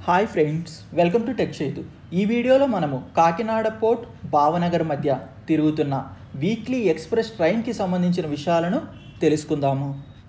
hi friends welcome to tech చేతు ఈ వీడియోలో మనము కాకినాడ పోర్ట్ భావనగర్ మధ్య తిరుగుతున్న వీక్లీ ఎక్స్ప్రెస్ ట్రైన్కి సంబంధించిన విషయాలను తెలుసుకుందాము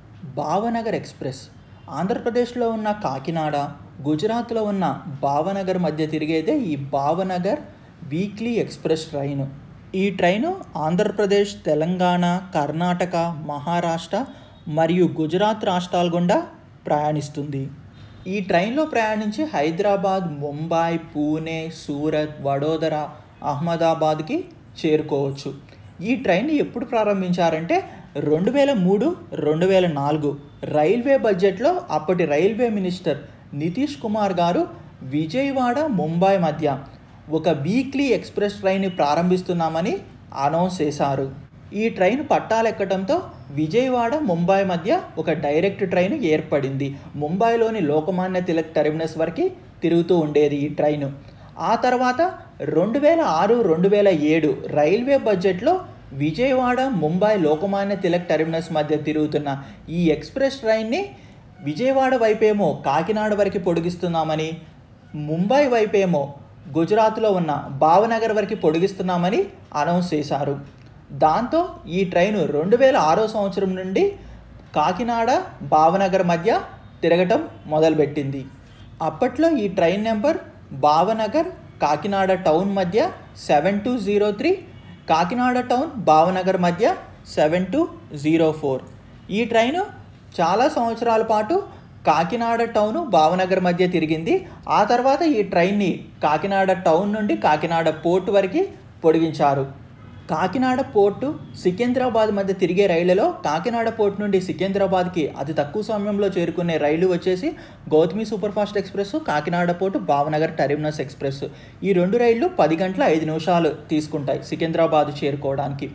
భావనగర్ ఎక్స్ప్రెస్ ఆంధ్రప్రదేశ్లో ఉన్న కాకినాడ గుజరాత్లో ఉన్న భావనగర్ మధ్య తిరిగేదే ఈ భావనగర్ వీక్లీ ఎక్స్ప్రెస్ ట్రైన్ ఈ ట్రైను ఆంధ్రప్రదేశ్ తెలంగాణ కర్ణాటక మహారాష్ట్ర మరియు గుజరాత్ రాష్ట్రాల గుండా ప్రయాణిస్తుంది ఈ ట్రైన్లో ప్రయాణించి హైదరాబాద్ ముంబై పూణే సూరత్ వడోదర అహ్మదాబాద్కి చేరుకోవచ్చు ఈ ట్రైన్ ఎప్పుడు ప్రారంభించారంటే రెండు వేల మూడు రెండు వేల నాలుగు రైల్వే బడ్జెట్లో అప్పటి రైల్వే మినిస్టర్ నితీష్ కుమార్ గారు విజయవాడ ముంబై మధ్య ఒక వీక్లీ ఎక్స్ప్రెస్ ట్రైన్ ప్రారంభిస్తున్నామని అనౌన్స్ చేశారు ఈ ట్రైన్ పట్టాలెక్కడంతో విజయవాడ ముంబై మధ్య ఒక డైరెక్ట్ ట్రైన్ ఏర్పడింది ముంబైలోని లోకమాన్య తిలక్ టెర్మినస్ వరకు తిరుగుతూ ఉండేది ఈ ట్రైను ఆ తర్వాత రెండు వేల ఆరు రెండు వేల ఏడు రైల్వే బడ్జెట్లో విజయవాడ ముంబై లోకమాన్య తిలక్ టెర్మినస్ మధ్య తిరుగుతున్న ఈ ఎక్స్ప్రెస్ ట్రైన్ని విజయవాడ వైపేమో కాకినాడ వరకు పొడిగిస్తున్నామని ముంబై వైపేమో గుజరాత్లో ఉన్న భావనగర్ వరకు పొడిగిస్తున్నామని అనౌన్స్ చేశారు దాంతో ఈ ట్రైను రెండు వేల ఆరో సంవత్సరం నుండి కాకినాడ భావనగర్ మధ్య తిరగటం మొదలుపెట్టింది అప్పట్లో ఈ train number Bhavnagar Kakinada town మధ్య seven two zero three Kakinada town Bhavnagar మధ్య సెవెన్ టూ జీరో ఫోర్ ఈ ట్రైను చాలా సంవత్సరాల పాటు కాకినాడ టౌను భావనగర్ మధ్య తిరిగింది ఆ తర్వాత ఈ ట్రైన్ని కాకినాడ టౌన్ నుండి కాకినాడ పోర్ట్ వరకు పొడిగించారు కాకినాడ పోర్టు సికింద్రాబాద్ మధ్య తిరిగే రైళ్లలో కాకినాడ పోర్ట్ నుండి సికింద్రాబాద్కి అతి తక్కువ సమయంలో చేరుకునే రైలు వచ్చేసి Gautami superfast express Kakinada port Bhavnagar terminus express ఈ రెండు రైళ్లు పది గంటల ఐదు నిమిషాలు తీసుకుంటాయి సికింద్రాబాద్ చేరుకోవడానికి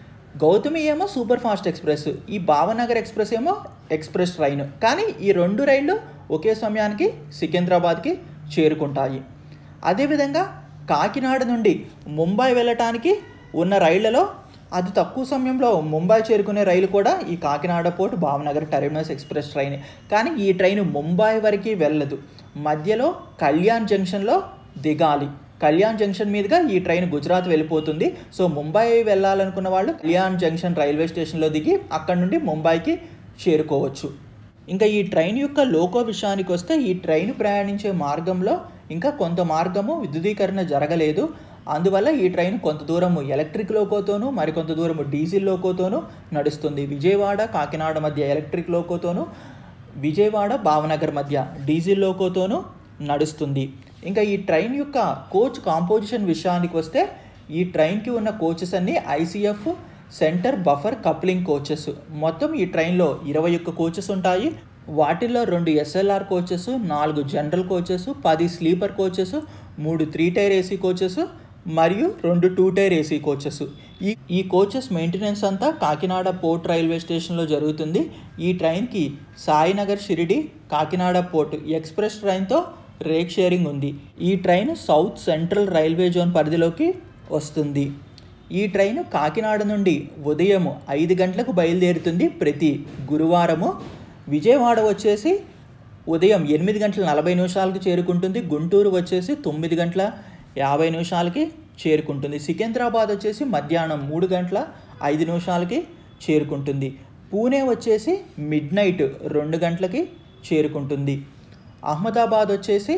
గౌతమి ఏమో సూపర్ ఫాస్ట్ ఎక్స్ప్రెస్ ఈ భావనగర్ ఎక్స్ప్రెస్ ఏమో ఎక్స్ప్రెస్ ట్రైన్ కానీ ఈ రెండు రైళ్లు ఒకే సమయానికి సికింద్రాబాద్కి చేరుకుంటాయి అదేవిధంగా కాకినాడ నుండి ముంబై వెళ్ళటానికి ఉన్న రైళ్లలో అతి తక్కువ సమయంలో ముంబై చేరుకునే రైలు కూడా ఈ Kakinada port Bhavnagar terminus express train కానీ ఈ ట్రైన్ ముంబై వరకు వెళ్ళదు మధ్యలో కళ్యాణ్ జంక్షన్లో దిగాలి కళ్యాణ్ జంక్షన్ మీదుగా ఈ ట్రైన్ గుజరాత్ వెళ్ళిపోతుంది సో ముంబై వెళ్ళాలనుకున్న వాళ్ళు కళ్యాణ్ జంక్షన్ రైల్వే స్టేషన్లో దిగి అక్కడ నుండి ముంబైకి చేరుకోవచ్చు ఇంకా ఈ ట్రైన్ యొక్క లోకో విషయానికి వస్తే ఈ ట్రైన్ ప్రయాణించే మార్గంలో ఇంకా కొంత మార్గము విద్యుదీకరణ జరగలేదు అందువల్ల ఈ ట్రైన్ కొంత దూరము ఎలక్ట్రిక్ లోకోతోనూ మరికొంత దూరము డీజిల్ లోకోతోనూ నడుస్తుంది విజయవాడ కాకినాడ మధ్య ఎలక్ట్రిక్ లోకోతోనూ విజయవాడ భావనగర్ మధ్య డీజిల్ లోకోతోనూ నడుస్తుంది ఇంకా ఈ ట్రైన్ యొక్క కోచ్ కాంపోజిషన్ విషయానికి వస్తే ఈ ట్రైన్కి ఉన్న కోచెస్ అన్నీ ICF centre buffer coupling coaches మొత్తం ఈ ట్రైన్లో ఇరవై ఒక్క కోచెస్ ఉంటాయి వాటిల్లో రెండు ఎస్ఎల్ఆర్ కోచెస్ నాలుగు జనరల్ కోచెస్ పది స్లీపర్ కోచెస్ మూడు త్రీ టైర్ ఏసీ కోచెస్ మరియు రెండు టూ టైర్ ఏసీ కోచెస్ ఈ ఈ కోచెస్ మెయింటెనెన్స్ అంతా కాకినాడ పోర్ట్ రైల్వే స్టేషన్లో జరుగుతుంది ఈ ట్రైన్కి సాయినగర్ షిరిడి కాకినాడ పోర్ట్ ఎక్స్ప్రెస్ ట్రైన్తో రేక్ షేరింగ్ ఉంది ఈ train south central railway zone పరిధిలోకి వస్తుంది ఈ ట్రైన్ కాకినాడ నుండి ఉదయం ఐదు గంటలకు బయలుదేరుతుంది ప్రతి గురువారము విజయవాడ వచ్చేసి ఉదయం ఎనిమిది గంటల నలభై నిమిషాలకు చేరుకుంటుంది గుంటూరు వచ్చేసి తొమ్మిది గంటల యాభై నిమిషాలకి చేరుకుంటుంది సికింద్రాబాద్ వచ్చేసి మధ్యాహ్నం మూడు గంటల ఐదు నిమిషాలకి చేరుకుంటుంది పూణే వచ్చేసి మిడ్ నైట్ రెండు గంటలకి చేరుకుంటుంది అహ్మదాబాద్ వచ్చేసి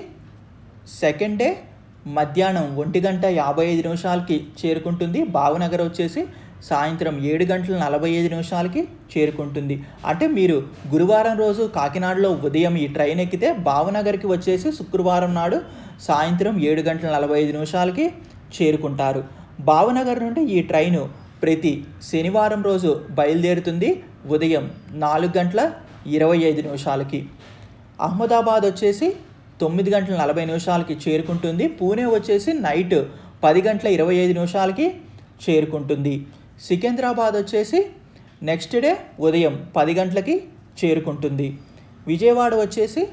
సెకండ్ డే మధ్యాహ్నం ఒంటి గంట యాభై ఐదు నిమిషాలకి చేరుకుంటుంది భావనగర్ వచ్చేసి సాయంత్రం ఏడు గంటల నలభై ఐదు నిమిషాలకి చేరుకుంటుంది అంటే మీరు గురువారం రోజు కాకినాడలో ఉదయం ఈ ట్రైన్ ఎక్కితే భావనగర్కి వచ్చేసి శుక్రవారం నాడు సాయంత్రం ఏడు గంటల నలభై ఐదు నిమిషాలకి చేరుకుంటారు భావనగర్ నుండి ఈ ట్రైను ప్రతి శనివారం రోజు బయలుదేరుతుంది ఉదయం నాలుగు గంటల ఇరవై ఐదు నిమిషాలకి అహ్మదాబాద్ వచ్చేసి తొమ్మిది గంటల నలభై నిమిషాలకి చేరుకుంటుంది పూణే వచ్చేసి నైట్ పది గంటల ఇరవై ఐదు నిమిషాలకి చేరుకుంటుంది సికింద్రాబాద్ వచ్చేసి నెక్స్ట్ డే ఉదయం పది గంటలకి చేరుకుంటుంది విజయవాడ వచ్చేసి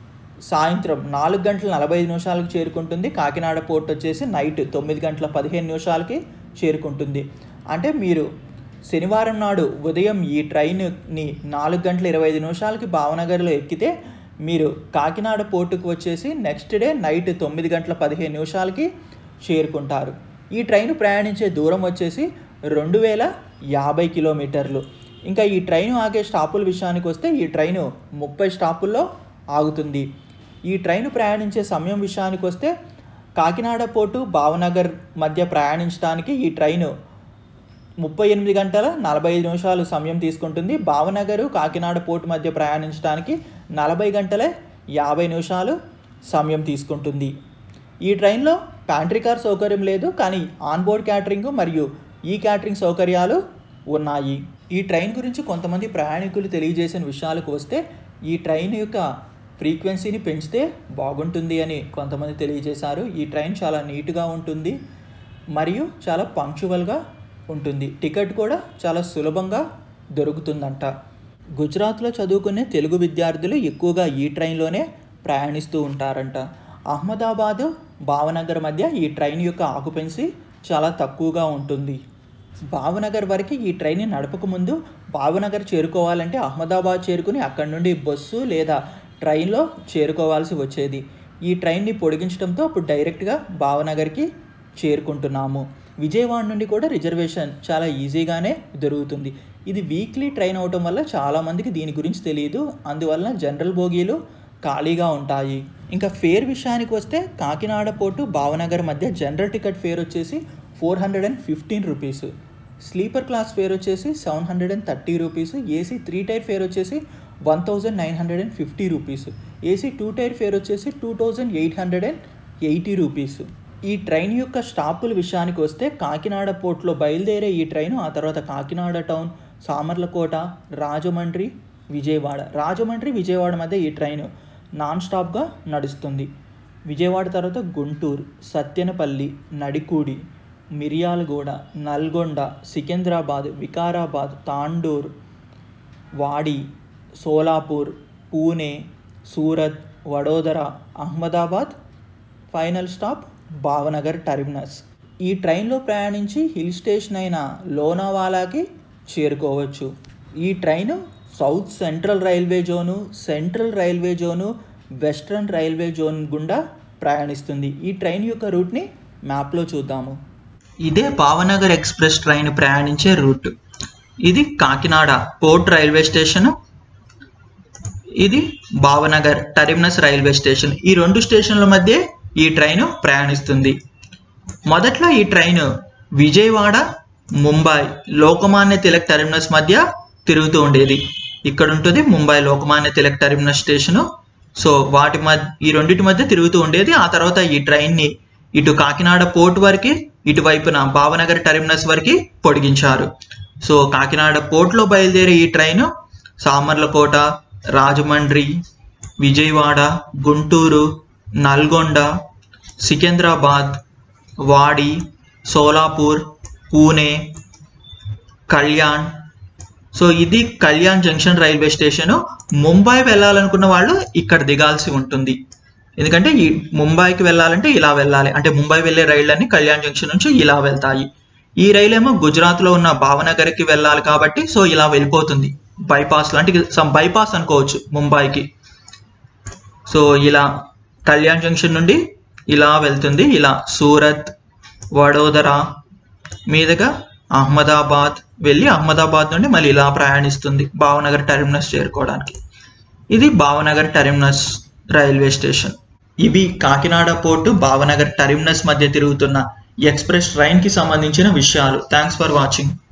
సాయంత్రం నాలుగు గంటల నలభై ఐదు నిమిషాలకు చేరుకుంటుంది కాకినాడ పోర్ట్ వచ్చేసి నైట్ తొమ్మిది గంటల పదిహేను నిమిషాలకి చేరుకుంటుంది అంటే మీరు శనివారం నాడు ఉదయం ఈ ట్రైన్ని నాలుగు గంటల ఇరవై ఐదు నిమిషాలకి భావనగర్లో ఎక్కితే మీరు కాకినాడ పోర్టుకు వచ్చేసి నెక్స్ట్ డే నైట్ తొమ్మిది గంటల పదిహేను నిమిషాలకి చేరుకుంటారు ఈ ట్రైన్ ప్రయాణించే దూరం వచ్చేసి రెండు వేల యాభై కిలోమీటర్లు ఇంకా ఈ ట్రైన్ ఆగే స్టాపుల విషయానికి వస్తే ఈ ట్రైను ముప్పై స్టాపుల్లో ఆగుతుంది ఈ ట్రైన్ ప్రయాణించే సమయం విషయానికి వస్తే కాకినాడ పోర్టు భావనగర్ మధ్య ప్రయాణించడానికి ఈ ట్రైను ముప్పై ఎనిమిది గంటల నలభై ఐదు నిమిషాలు సమయం తీసుకుంటుంది భావనగరు కాకినాడ పోర్టు మధ్య ప్రయాణించడానికి నలభై గంటల యాభై నిమిషాలు సమయం తీసుకుంటుంది ఈ ట్రైన్లో ప్యాంట్రీ కార్ సౌకర్యం లేదు కానీ ఆన్బోర్డ్ క్యాటరింగ్ మరియు ఈ క్యాటరింగ్ సౌకర్యాలు ఉన్నాయి ఈ ట్రైన్ గురించి కొంతమంది ప్రయాణికులు తెలియజేసిన విషయాలకు వస్తే ఈ ట్రైన్ యొక్క ఫ్రీక్వెన్సీని పెంచితే బాగుంటుంది అని కొంతమంది తెలియజేశారు ఈ ట్రైన్ చాలా నీట్గా ఉంటుంది మరియు చాలా పంక్చువల్గా ఉంటుంది టికెట్ కూడా చాలా సులభంగా దొరుకుతుందంట గుజరాత్లో చదువుకునే తెలుగు విద్యార్థులు ఎక్కువగా ఈ ట్రైన్లోనే ప్రయాణిస్తూ ఉంటారంట అహ్మదాబాద్ భావనగర్ మధ్య ఈ ట్రైన్ యొక్క ఆకుపెన్సీ చాలా తక్కువగా ఉంటుంది భావనగర్ వరకు ఈ ట్రైన్ నడపక ముందు భావనగర్ చేరుకోవాలంటే అహ్మదాబాద్ చేరుకుని అక్కడి నుండి బస్సు లేదా ట్రైన్లో చేరుకోవాల్సి వచ్చేది ఈ ట్రైన్ని పొడిగించడంతో అప్పుడు డైరెక్ట్గా భావనగర్కి చేరుకుంటున్నాము విజయవాడ నుండి కూడా రిజర్వేషన్ చాలా ఈజీగానే దొరుకుతుంది ఇది వీక్లీ ట్రైన్ అవటం వల్ల చాలామందికి దీని గురించి తెలియదు అందువల్ల జనరల్ బోగీలు ఖాళీగా ఉంటాయి ఇంకా ఫేర్ విషయానికి వస్తే కాకినాడ పోర్టు భావనగర్ మధ్య జనరల్ టికెట్ ఫేర్ వచ్చేసి four hundred and fifteen rupees sleeper class fare వచ్చేసి seven hundred and thirty rupees AC three tier fare వచ్చేసి one thousand nine hundred and fifty rupees AC two tier fare వచ్చేసి two thousand eight hundred and eighty rupees ఈ train యొక్క స్టాపుల విషయానికి వస్తే కాకినాడ పోర్ట్లో బయలుదేరే ఈ ట్రైన్ ఆ తర్వాత కాకినాడ టౌన్ సామర్లకోట రాజమండ్రి విజయవాడ రాజమండ్రి విజయవాడ మధ్య ఈ ట్రైన్ నాన్ స్టాప్గా నడుస్తుంది విజయవాడ తర్వాత Guntur Sattenapalli నడికూడి Miryalaguda Nalgonda Secunderabad Vikarabad Tandur Wadi Solapur Pune Surat Vadodara Ahmedabad final stop Bhavnagar terminus ఈ ట్రైన్లో ప్రయాణించి హిల్ స్టేషన్ అయిన లోనావాలాకి చేరుకోవచ్చు ఈ train south central railway zone central railway zone western railway zone గుండా ప్రయాణిస్తుంది ఈ ట్రైన్ యొక్క రూట్ని మ్యాప్లో చూద్దాము ఇదే భావనగర్ ఎక్స్ప్రెస్ ట్రైన్ ప్రయాణించే రూట్ ఇది కాకినాడ పోర్ట్ రైల్వే స్టేషన్ ఇది భావనగర్ టెర్మినస్ రైల్వే స్టేషన్ ఈ రెండు స్టేషన్ల మధ్య ఈ ట్రైన్ ప్రయాణిస్తుంది మొదట్లో ఈ ట్రైన్ విజయవాడ ముంబై లోకమాన్య తిలక్ టెర్మినస్ మధ్య తిరుగుతూ ఉండేది ఇక్కడ ఉంటుంది Mumbai Lokmanya Tilak terminus station so వాటి మధ్య ఈ రెండింటి మధ్య తిరుగుతూ ఉండేది ఆ తర్వాత ఈ ట్రైన్ని ఇటు కాకినాడ పోర్ట్ వరకు ఇటువైపున భావనగర్ టెర్మినస్ వరకు పొడిగించారు సో కాకినాడ పోర్ట్లో బయలుదేరే ఈ ట్రైన్ సామర్లకోట రాజమండ్రి విజయవాడ గుంటూరు నల్గొండ సికింద్రాబాద్ వాడి సోలాపూర్ పూణే కళ్యాణ్ సో ఇది Kalyan junction railway station Mumbai వెళ్ళాలనుకున్న వాళ్ళు ఇక్కడ దిగాల్సి ఉంటుంది ఎందుకంటే ఈ ముంబైకి వెళ్ళాలంటే ఇలా వెళ్ళాలి అంటే ముంబై వెళ్ళే రైళ్ళన్నీ కళ్యాణ్ జంక్షన్ నుంచి ఇలా వెళ్తాయి ఈ రైలు ఏమో గుజరాత్లో ఉన్న భావనగర్కి వెళ్ళాలి కాబట్టి సో ఇలా వెళ్ళిపోతుంది బైపాస్ లాంటి సమ్ బైపాస్ అనుకోవచ్చు ముంబైకి సో ఇలా కళ్యాణ్ జంక్షన్ నుండి ఇలా వెళ్తుంది ఇలా సూరత్ వడోదర మీదుగా అహ్మదాబాద్ వెళ్ళి అహ్మదాబాద్ నుండి మళ్ళీ ఇలా ప్రయాణిస్తుంది భావనగర్ టెర్మినస్ చేరుకోవడానికి ఇది భావనగర్ టెర్మినస్ రైల్వే స్టేషన్ ఇవి కాకినాడ పోర్టు భావనగర్ టెర్మినస్ మధ్య తిరుగుతున్న ఎక్స్ప్రెస్ ట్రైన్ కి సంబంధించిన విషయాలు థ్యాంక్స్ ఫర్ వాచింగ్